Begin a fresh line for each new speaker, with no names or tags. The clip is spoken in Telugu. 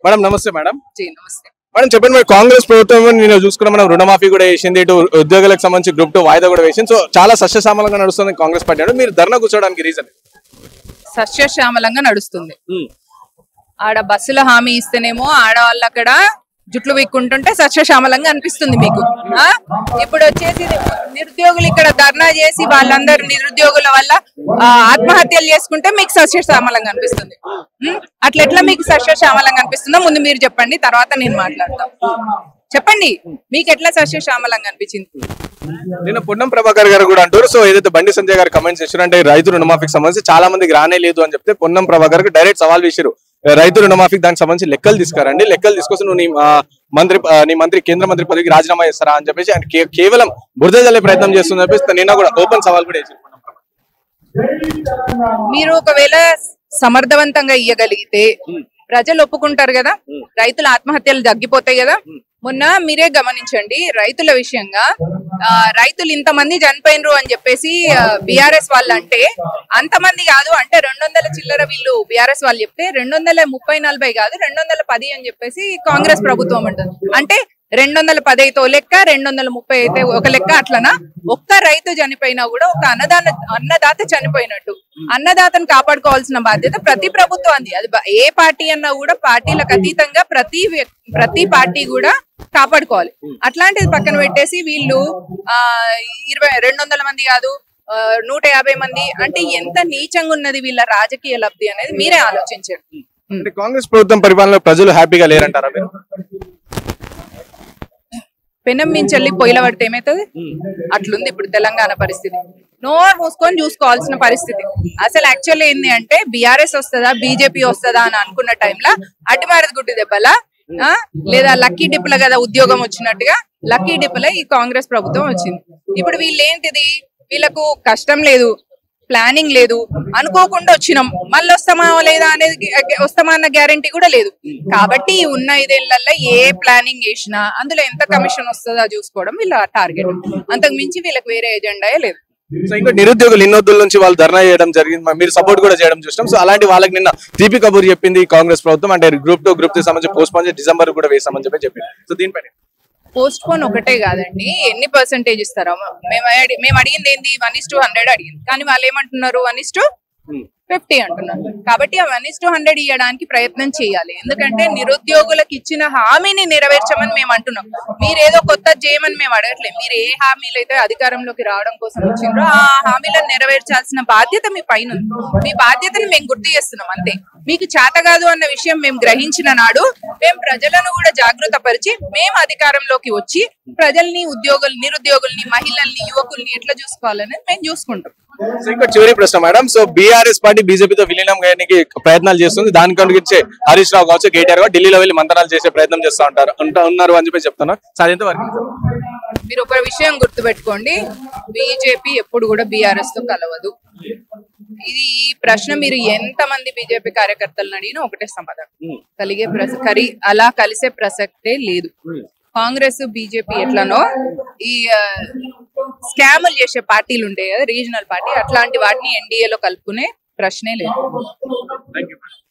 మేడం నమస్తే మేడం
జీ నమస్తే
మేడం చెప్పండి మరి కాంగ్రెస్ ప్రభుత్వం నేను చూసుకున్న మనం రుణమాఫీ కూడా వేసింది ఇటు ఉద్యోగులకు సంబంధించి గ్రూప్ టూ వాయిదా కూడా వేసింది సో చాలా సస్యశ్యామలంగా నడుస్తుంది కాంగ్రెస్ పార్టీ అంటే మీరు ధర్నా కూర్చోడానికి రీజన్
సస్యశ్యామలంగా నడుస్తుంది ఆడ బస్సుల హామీ ఇస్తేనేమో ఆడవాళ్ళు అక్కడ జుట్లు విక్కుంటుంటే సస్యశ్యామలంగా అనిపిస్తుంది మీకు ఆ ఇప్పుడు వచ్చేసి నిరుద్యోగులు ఇక్కడ ధర్నా చేసి వాళ్ళందరూ నిరుద్యోగుల వల్ల ఆ, ఆత్మహత్యలు చేసుకుంటే మీకు సస్యశ్యామలంగా అనిపిస్తుంది ఉం? అట్లా ఎట్లా మీకు సస్యశ్యామలంగా అనిపిస్తుందో ముందు మీరు చెప్పండి తర్వాత నేను మాట్లాడతాం చెప్పండి మీకు ఎట్లా సస్యశ్యామలంగా అనిపించింది
నిన్న పొన్నం ప్రభాకర్ గారు కూడా అంటారు సో ఏదైతే బండి సంజయ్ గారు కమెంట్స్ చేశారంటే రైతు రుణమాఫీకి సంబంధించి చాలా మందికి రానే లేదు అని చెప్తే పొన్నం ప్రభాకర్ డైరెక్ట్ సవాల్ చేశారు రైతు రుణమాఫీకి దానికి సంబంధించి లెక్కలు తీసుకురండి లెక్కలు తీసుకొస్తే నువ్వు నీ ఆ, మంత్రి ఆ, నీ మంత్రి కేంద్ర మంత్రి పదవికి రాజీనామా చేస్తారా అని చెప్పేసి ఆయన కే- కేవలం బురద జల్లే ప్రయత్నం చేస్తుందని చెప్పేసి నిన్న కూడా ఓపెన్ సవాల్ కూడా వేసారు
మీరు ఒకవేళ సమర్థవంతంగా ఇయ్యగలిగితే ప్రజలు ఒప్పుకుంటారు కదా రైతుల ఆత్మహత్యలు తగ్గిపోతాయి కదా మొన్న మీరే గమనించండి రైతుల విషయంగా ఆ, రైతులు ఇంతమంది చనిపోయినరు అని చెప్పేసి బిఆర్ఎస్ వాళ్ళు అంటే అంతమంది కాదు అంటే రెండు వందల చిల్లర వీళ్ళు బిఆర్ఎస్ వాళ్ళు చెప్తే రెండు వందల ముప్పై నలభై కాదు రెండు వందల పది అని చెప్పేసి కాంగ్రెస్ ప్రభుత్వం అంటుంది అంటే రెండు వందల పది అయితే ఓ లెక్క రెండు వందల ముప్పై అయితే ఒక లెక్క అట్లనా ఒక్క రైతు చనిపోయినా కూడా ఒక అన్నదాన అన్నదాత చనిపోయినట్టు అన్నదాతను కాపాడుకోవాల్సిన బాధ్యత ప్రతి ప్రభుత్వాన్ని అది బ- ఏ పార్టీ అన్నా కూడా పార్టీలకు అతీతంగా ప్రతి వ్యక్- ప్రతి పార్టీ కూడా కాపాడుకోవాలి అట్లాంటిది పక్కన పెట్టేసి వీళ్ళు ఆ ఇరవై రెండు వందల మంది కాదు ఆ, నూట యాభై మంది అంటే ఎంత నీచంగా ఉన్నది వీళ్ళ రాజకీయ లబ్ధి అనేది మీరే ఆలోచించండి
అంటే కాంగ్రెస్ ప్రభుత్వం పరిపాలనలో ప్రజలు హ్యాపీగా లేరంటారా మీరు
పెనం మించెల్లి పొయ్యిల పడితే ఏమవుతుంది అట్లుంది ఇప్పుడు తెలంగాణ పరిస్థితి నోరు మూసుకొని చూసుకోవాల్సిన పరిస్థితి అసలు యాక్చువల్లీ ఏంది అంటే బీఆర్ఎస్ వస్తుందా బీజేపీ వస్తుందా అని అనుకున్న టైంలో అడ్డిమారది గుడ్డి దెబ్బలా ఆ? లేదా లక్కీ డిప్పుల కదా ఉద్యోగం వచ్చినట్టుగా లక్కీ డిప్పుల ఈ కాంగ్రెస్ ప్రభుత్వం వచ్చింది ఇప్పుడు వీళ్ళు ఏంటిది వీళ్ళకు కష్టం లేదు ప్లానింగ్ లేదు అనుకోకుండా వచ్చినాం మళ్ళీ వస్తామా లేదా అనేది గ్యా- వస్తామా అన్న గ్యారంటీ కూడా లేదు కాబట్టి ఈ ఉన్న ఐదేళ్లలో ఏ ప్లానింగ్ చేసినా అందులో ఎంత కమిషన్ వస్తుందో చూసుకోవడం వీళ్ళ టార్గెట్ అంతకు మించి వీళ్ళకి వేరే ఎజెండాయే లేదు
సో ఇంకా నిరుద్యోగులు ఇన్నొద్దుల నుంచి వాళ్ళు ధర్నా చేయడం జరిగింది మరి మీరు సపోర్ట్ కూడా చేయడం చూస్తాం సో అలాంటి వాళ్ళకి నిన్న తీపి కబూర్ చెప్పింది ఈ కాంగ్రెస్ ప్రభుత్వం అంటే గ్రూప్ టూ గ్రూప్ త్రీ సంబంధించి పోస్ట్ పోన్ డిసెంబర్ కూడా వేసామని చెప్పి చెప్పింది సో దీనిపైన
పోస్ట్ పోన్ ఒకటే కాదండి ఎన్ని పర్సెంటేజ్ ఇస్తారో మేము అడి- మేము అడిగింది ఏంది వన్ ఇస్ టూ హండ్రెడ్ అడిగింది కానీ వాళ్ళు ఏమంటున్నారు వన్ ఇస్ టూ ఫిఫ్టీ అంటున్నారు కాబట్టి ఆ వన్ ఇస్ టూ హండ్రెడ్ ఇవ్వడానికి ప్రయత్నం చేయాలి ఎందుకంటే నిరుద్యోగులకు ఇచ్చిన హామీని నెరవేర్చమని మేము అంటున్నాం మీరు ఏదో కొత్త చేయమని మేము అడగట్లేదు మీరు ఏ హామీలు అయితే అధికారంలోకి రావడం కోసం వచ్చిండ్రో ఆ హామీలను నెరవేర్చాల్సిన బాధ్యత మీ పైన ఉంది మీ బాధ్యతను మేము గుర్తు చేస్తున్నాం అంతే మీకు చేత కాదు అన్న విషయం మేము గ్రహించిన నాడు మేము ప్రజలను కూడా జాగృత పరిచి మేము అధికారంలోకి వచ్చి ప్రజల్ని ఉద్యోగులు నిరుద్యోగుల్ని మహిళల్ని యువకుల్ని ఎట్లా చూసుకోవాలనేది మేము చూసుకుంటాం
సో ఇంకా చివరి ప్రశ్న మేడం సో బీఆర్ఎస్ పార్టీ బీజేపీతో విలీనం చేయడానికి ప్రయత్నాలు చేస్తుంది దాని కనుగొచ్చే హరీష్ రావు కావచ్చు కేటీఆర్ గారు ఢిల్లీలో వెళ్ళి మంతనాలు చేసే ప్రయత్నం చేస్తూ ఉంటారు ఉంటా- ఉన్నారు అని చెప్పి చెప్తున్నారు సో అది ఎంతవరకు
మీరు ఒక విషయం గుర్తుపెట్టుకోండి బీజేపీ ఎప్పుడు కూడా బీఆర్ఎస్ తో కలవదు ఇది ఈ ప్రశ్న మీరు ఎంత మంది బీజేపీ కార్యకర్తలను అడిగినా ఒకటే సమాధానం కలిగే ప్రస కరి అలా కలిసే ప్రసక్తే లేదు కాంగ్రెస్ బీజేపీ ఎట్లనో ఈ ఆ, స్కాములు చేసే పార్టీలు ఉంటాయి కదా రీజనల్ పార్టీ అట్లాంటి వాటిని ఎన్డీఏలో కలుపుకునే ప్రశ్నే లేదు